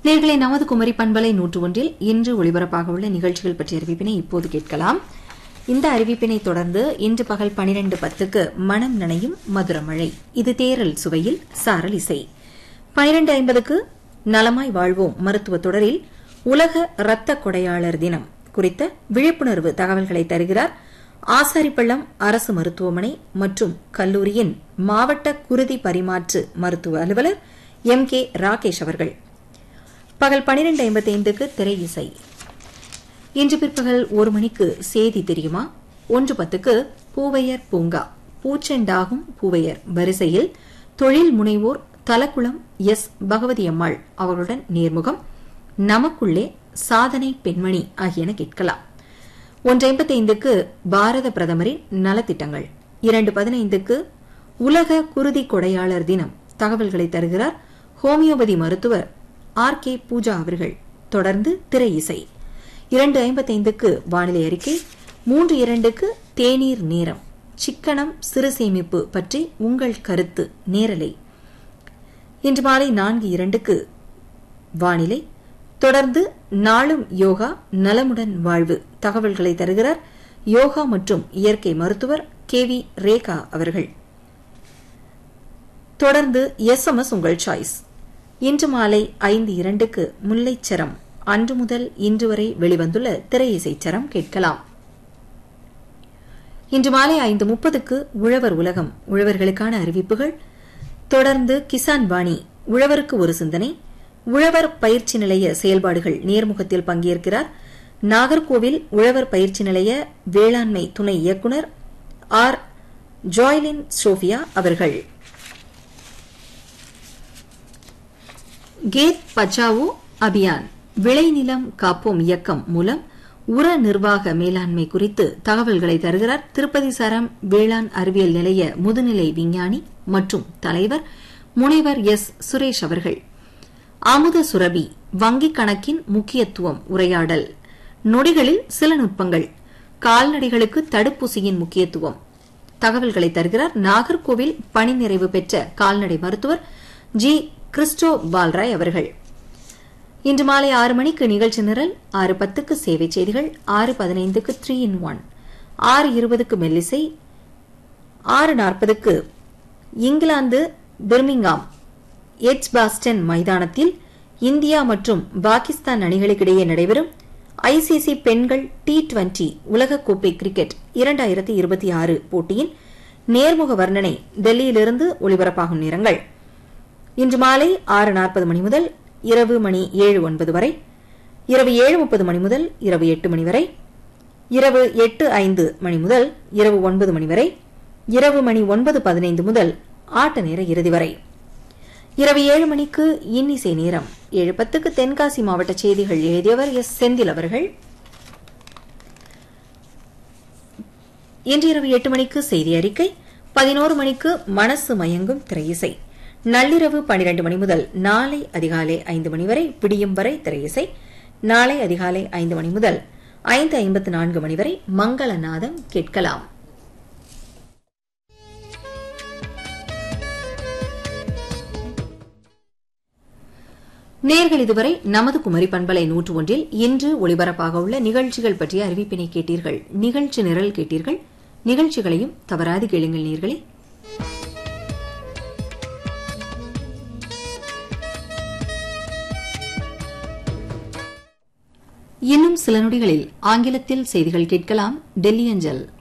நேர்களை நமது குமரி பண்பலை நூற்று ஒன்றில் இன்று ஒளிபரப்பாக உள்ள நிகழ்ச்சிகள் பற்றிய அறிவிப்பினை இப்போது கேட்கலாம் இந்த அறிவிப்பினை தொடர்ந்து இன்று பகல் பனிரெண்டு பத்துக்கு மனம் நனையும் மதுரமழை இது தேரல் சுவையில் சாரல் இசை பனிரெண்டு ஐம்பதுக்கு நலமாய் வாழ்வோம் மருத்துவ தொடரில் உலக இரத்த கொடையாளர் தினம் குறித்த விழிப்புணர்வு தகவல்களை தருகிறார் ஆசாரிப்பள்ளம் அரசு மருத்துவமனை மற்றும் கல்லூரியின் மாவட்ட குருதி பரிமாற்று மருத்துவ அலுவலர் எம் கே ராகேஷ் அவர்கள் பகல் பனிரெண்டு ஐம்பத்தைந்துக்கு திரை இசை இன்று பிற்பகல் ஒரு மணிக்கு செய்தி தெரியுமா ஒன்று பத்துக்கு பூவையர் பூங்கா பூச்செண்டாகும் பூவையர் வரிசையில் தொழில் முனைவோர் தலக்குளம் எஸ் பகவதி அம்மாள் அவர்களுடன் நேர்முகம் நமக்குள்ளே சாதனை பெண்மணி ஆகியன கேட்கலாம் ஒன்று ஐம்பத்தைந்துக்கு பாரத பிரதமரின் நலத்திட்டங்கள் இரண்டு பதினைந்துக்கு உலக குருதி கொடையாளர் தினம் தகவல்களை தருகிறார் ஹோமியோபதி மருத்துவர் ஆர் கே பூஜா அவர்கள் தொடர்ந்து திரை இசை இரண்டு ஐம்பத்தைந்துக்கு வானிலை அறிக்கை மூன்று இரண்டுக்கு தேநீர் நேரம் சிக்கனம் சிறு சேமிப்பு பற்றி உங்கள் கருத்து நேரலை இன்று மாலை நான்கு இரண்டுக்கு வானிலை தொடர்ந்து நாளும் யோகா நலமுடன் வாழ்வு தகவல்களை தருகிறார் யோகா மற்றும் இயற்கை மருத்துவர் கே வி ரேகா அவர்கள் தொடர்ந்து எஸ் எம் எஸ் உங்கள் சாய்ஸ் இன்று மாலை ஐந்து இரண்டுக்கு முல்லைச்சரம் அன்று முதல் இன்று வரை வெளிவந்துள்ள திரையிசைச்சரம் கேட்கலாம் இன்று மாலை ஐந்து முப்பதுக்கு உழவர் உலகம் உழவர்களுக்கான அறிவிப்புகள் தொடர்ந்து கிசான் வாணி உழவருக்கு ஒரு சிந்தனை உழவர் பயிற்சி நிலைய செயல்பாடுகள் நேர்முகத்தில் பங்கேற்கிறார் நாகர்கோவில் உழவர் பயிற்சி நிலைய வேளாண்மை துணை இயக்குநர் ஆர் ஜாய்லின் சோஃபியா அவர்கள் கேத் பச்சாவோ அபியான் விளைநிலம் காப்போம் இயக்கம் மூலம் உர நிர்வாக மேலாண்மை குறித்து தகவல்களை தருகிறார் திருப்பதி சரம் வேளாண் அறிவியல் நிலைய முதுநிலை விஞ்ஞானி மற்றும் தலைவர் முனைவர் எஸ் சுரேஷ் அவர்கள் அமுத சுரபி வங்கிக் கணக்கின் முக்கியத்துவம் உரையாடல் நொடிகளில் சில நுட்பங்கள் கால்நடைகளுக்கு தடுப்பூசியின் முக்கியத்துவம் தகவல்களை தருகிறார் நாகர்கோவில் பணி நிறைவு பெற்ற கால்நடை மருத்துவர் ஜி கிறிஸ்டோ பால்ராய் அவர்கள் இன்று மாலை ஆறு மணிக்கு நிகழ்ச்சி நிரல் ஆறு பத்துக்கு சேவை செய்திகள் ஆறு பதினைந்துக்கு த்ரீ இன் ஒன் ஆறு இருபதுக்கு மெல்லிசை ஆறு நாற்பதுக்கு இங்கிலாந்து பிர்மிங்காம் எட்ஜ் பாஸ்டன் மைதானத்தில் இந்தியா மற்றும் பாகிஸ்தான் அணிகளுக்கிடையே நடைபெறும் ஐசிசி பெண்கள் டி டுவெண்டி உலகக்கோப்பை கிரிக்கெட் இரண்டாயிரத்தி இருபத்தி ஆறு போட்டியின் நேர்முக வர்ணனை டெல்லியிலிருந்து ஒலிபரப்பாகும் நேரங்கள் இன்று மாலை ஆறு நாற்பது மணி முதல் இரவு மணி ஏழு ஒன்பது வரை இரவு ஏழு முப்பது மணி முதல் இரவு எட்டு மணி வரை இரவு எட்டு ஐந்து மணி முதல் இரவு ஒன்பது மணி வரை இரவு மணி ஒன்பது பதினைந்து முதல் ஆட்ட நேர இறுதி வரை இரவு ஏழு மணிக்கு இன்னிசை நேரம் ஏழு பத்துக்கு தென்காசி மாவட்ட செய்திகள் எழுதியவர் எஸ் செந்தில் அவர்கள் இன்று இரவு எட்டு மணிக்கு செய்தி அறிக்கை பதினோரு மணிக்கு மனசு மயங்கும் திரையிசை நள்ளிரவு பனிரெண்டு மணி முதல் நாளை அதிகாலை ஐந்து மணி வரை பிடியும் வரை திரையிசை நாளை அதிகாலை ஐந்து மணி முதல் ஐந்து ஐம்பத்து நான்கு மணி வரை மங்களநாதம் கேட்கலாம் நேர்கள் இதுவரை நமது குமரி பண்பலை நூற்று ஒன்றில் இன்று ஒளிபரப்பாக உள்ள நிகழ்ச்சிகள் பற்றிய அறிவிப்பினை கேட்டீர்கள் நிகழ்ச்சி நிரல் கேட்டீர்கள் நிகழ்ச்சிகளையும் தவறாது கேளுங்கள் நேர்களே இன்னும் சில நொடிகளில் ஆங்கிலத்தில் செய்திகள் கேட்கலாம் டெல்லி அஞ்சல்